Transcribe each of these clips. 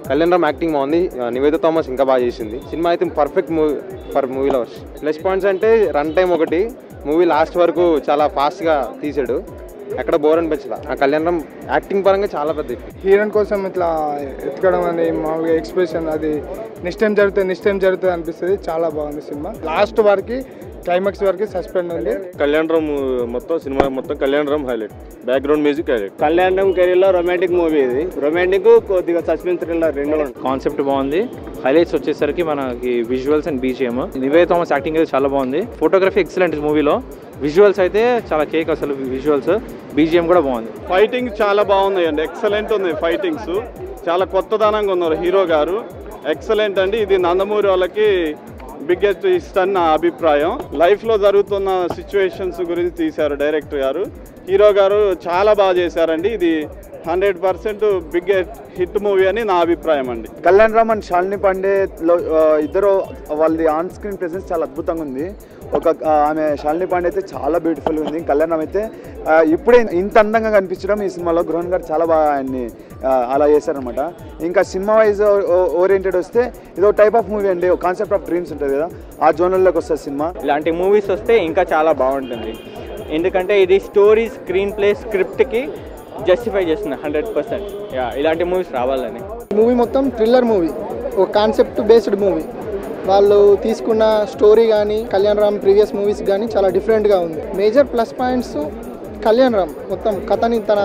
Kalyan Ram acting బాగుంది ఆ, Niveda Thomas ఇంకా బాగా చేసింది సినిమా అయితే perfect movie for movie lovers plus points అంటే రన్ టైం ఒకటి మూవీ లాస్ట్ వరకు చాలా ఫాస్ట్గా తీసాడు ఎక్కడ బోర్ అనిపించలా ఆ కళ్యాణ్ రామ్ యాక్టింగ్ పరంగా చాలా పెద్ద hit. హీరోయిన్ కోసం ఇట్లా ఎత్తుకడం అని మామూలుగా ఎక్స్ప్రెషన్ అది నెక్స్ట్ టైం జరుగుతుంది నెక్స్ట్ టైం జరుగుతుంది అనిపిస్తుంది చాలా బాగుంది సినిమా లాస్ట్ వరకు క్లైమాక్స్ వరకు సస్పెండ్ ఉంది కళ్యాణ్ రామ్ మొత్తం సినిమా మొత్తం Kalyan Ram highlight background music highlight Kalyan Ram కెరీర్లో రొమాంటిక్ మూవీ ఇది రొమాంటిక్ కొద్దిగా సస్పెన్స్ థ్రిల్లర్ రెండు ఉన్నాయి. కాన్సెప్ట్ బాగుంది హైలైట్స్ వచ్చేసరికి మనకి visuals and BGM Nivetha Thomas acting అయితే చాలా బాగుంది ఫోటోగ్రఫీ ఎక్సలెంట్ మూవీలో విజువల్స్ అయితే చాలా కేక్ అసలు విజువల్స్ బీజిఎం కూడా బాగుంది ఫైటింగ్ చాలా బాగున్నాయి అండి ఎక్సలెంట్ ఉంది ఫైటింగ్స్ చాలా కొత్తదనంగా ఉన్నారు హీరో గారు ఎక్సలెంట్ అండి ఇది నందమూరి వాళ్ళకి బిగ్గెస్ట్ ఇస్ట్ అని నా అభిప్రాయం లైఫ్లో జరుగుతున్న సిచ్యువేషన్స్ గురించి తీశారు డైరెక్టర్ గారు హీరో గారు చాలా బాగా చేశారండి ఇది hundred percent biggest hit movie అని నా అభిప్రాయం అండి కళ్యాణ్ రామ్ అండ్ శాలిని పాండే లో ఆ, ఇద్దరు వాళ్ళది ఆన్ స్క్రీన్ ప్రెసెన్స్ చాలా అద్భుతంగా ఉంది ఒక ఆ, ఆమె శాలిని పాండే అయితే చాలా బ్యూటిఫుల్ ఉంది కళ్యాణ్ రామ్ అయితే ఆ, ఇప్పుడే ఇంత అందంగా కనిపించడం ఈ సినిమాలో గృహన్ గారు చాలా బాగా ఆయన్ని ఆ, అలా చేశారనమాట ఇంకా సినిమా వైజ్ ఓరియంటెడ్ వస్తే ఇది ఒక టైప్ ఆఫ్ మూవీ అండి కాన్సెప్ట్ ఆఫ్ డ్రీమ్స్ ఉంటుంది కదా ఆ జోనల్లోకి వస్తుంది సినిమా ఇలాంటి మూవీస్ వస్తే ఇంకా చాలా బాగుంటుంది ఎందుకంటే ఇది స్టోరీ స్క్రీన్ ప్లే స్క్రిప్ట్కి జస్టిఫై చేస్తుంది హండ్రెడ్ పర్సెంట్ యా ఇలాంటి మూవీస్ రావాలని మూవీ మొత్తం థ్రిల్లర్ మూవీ ఒక కాన్సెప్ట్ బేస్డ్ మూవీ వాళ్ళు తీసుకున్న స్టోరీ కానీ కళ్యాణ్ రామ్ ప్రీవియస్ మూవీస్ కానీ చాలా డిఫరెంట్గా ఉంది major plus points Kalyan Ram మొత్తం కథని తన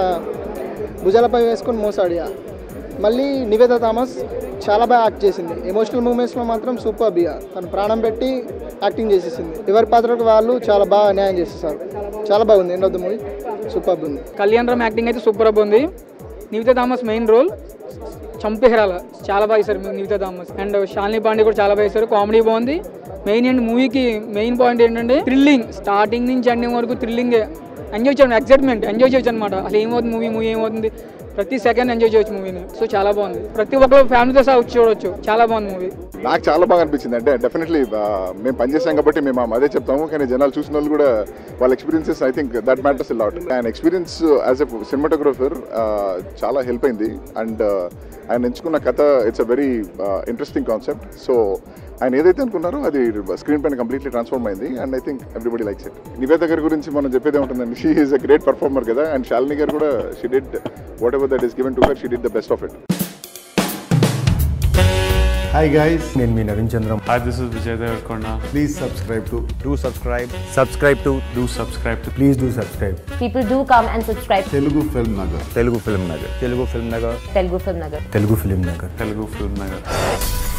భుజాలపై వేసుకొని మోసాడియా మళ్ళీ నివేద థామస్ చాలా బాగా యాక్ట్ చేసింది ఎమోషనల్ మూమెంట్స్లో మాత్రం సూపర్ బియా తను ప్రాణం పెట్టి యాక్టింగ్ చేసేసింది ఎవరి పాత్రకు వాళ్ళు చాలా బాగా న్యాయం చేసేసారు చాలా బాగుంది end of the movie super ఉంది కళ్యాణ్ రామ్ యాక్టింగ్ అయితే సూపర్ ఉంది నివిత థామస్ మెయిన్ రోల్ చంపేహరాల చాలా బాగా చేశారు నివిత థామస్ అండ్ శాలిని పాండే కూడా చాలా బాగా చేశారు కామెడీ బాగుంది మెయిన్ అండ్ మూవీకి మెయిన్ పాయింట్ ఏంటంటే థ్రిల్లింగ్ స్టార్టింగ్ నుంచి ఎండింగ్ వరకు థ్రిల్లింగ్ ఎంజాయ్ చేయడం ఎక్సైట్మెంట్ ఎంజాయ్ చేయొచ్చు అనమాట అసలు ఏమవుతుంది మూవీ మూవీ ఏమవుతుంది ప్రతి సెకండ్ ఎంజాయ్ చేయొచ్చు మూవీని సో చాలా బాగుంది ప్రతి ఒక్కరు ఫ్యామిలీతో సహా వచ్చి చూడొచ్చు చాలా బాగుంది మూవీ నాకు చాలా బాగా అనిపించింది అంటే డెఫినెట్లీ మేము పనిచేసాం కాబట్టి మేము అదే చెప్తాము కానీ జనాలు చూసిన వాళ్ళు కూడా వాళ్ళ experiences I think that matters lot ఆయన ఎక్స్పీరియన్స్ యాజ్ ఎ సినిమాటోగ్రఫర్ చాలా హెల్ప్ అయింది అండ్ ఆయన ఎంచుకున్న కథ it's a very interesting concept so ఆయన ఏదైతే అనుకున్నారో అది స్క్రీన్ పైన కంప్లీట్లీ ట్రాన్స్ఫార్మ్ అయింది and I think everybody likes it Nivetha గారి గురించి మనం చెప్పేది ఏముంటుందండి she is a great performer కదా అండ్ శాలిని గారు కూడా she did whatever that is given to her she did the best of it hi guys నేను మీ Naveen Chandram Hi, this is Vijay Devarkonda. Please subscribe to do subscribe subscribe to Do subscribe to please do subscribe People do come and subscribe to Telugu film Nagar Telugu film Nagar Telugu film Nagar Telugu Film Nagar. Telugu film Nagar Telugu Film Nagar.